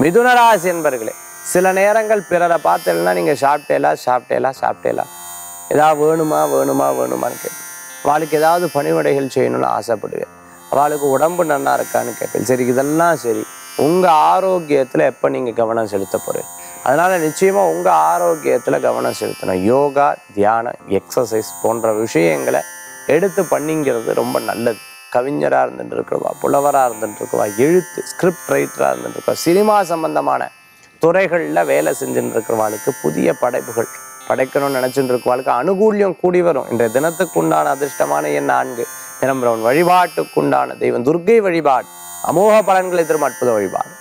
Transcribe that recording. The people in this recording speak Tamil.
மிதுனராசி என்பர்களே சில நேரங்கள் பிறரை பார்த்தேன்னா நீங்கள் சாப்பிட்டேலா சாப்பிட்டேலா சாப்பிட்டேலா ஏதாவது வேணுமா வேணுமா வேணுமான்னு கேட்பேன் அவளுக்கு ஏதாவது பணிவிடைகள் செய்யணும்னு ஆசைப்படுவேன் அவளுக்கு உடம்பு நன்னா இருக்கான்னு கேட்பேன் சரி இதெல்லாம் சரி உங்கள் ஆரோக்கியத்தில் எப்போ நீங்கள் கவனம் செலுத்த போகிறீங்க அதனால் நிச்சயமாக உங்கள் ஆரோக்கியத்தில் கவனம் செலுத்தணும் யோகா தியானம் எக்ஸசைஸ் போன்ற விஷயங்களை எடுத்து பண்ணிங்கிறது ரொம்ப நல்லது கவிஞராக இருந்துட்டு இருக்கிறவா புலவராக இருந்துட்டு இருக்கவா எழுத்து ஸ்கிரிப்ட் ரைட்டராக இருந்துட்டு இருக்கவா சினிமா சம்பந்தமான துறைகளில் வேலை செஞ்சுட்டு இருக்கிறவாளுக்கு புதிய படைப்புகள் படைக்கணும்னு நினச்சிட்டு இருக்கவாளுக்கு அனுகூல்யம் கூடி வரும் இன்றைய தினத்துக்கு உண்டான அதிர்ஷ்டமான எண் நான்கு தினம்பரவன் வழிபாட்டுக்குண்டான தெய்வம் துர்க்கை வழிபாடு அமோக பலன்களை தரும் அற்புத வழிபாடு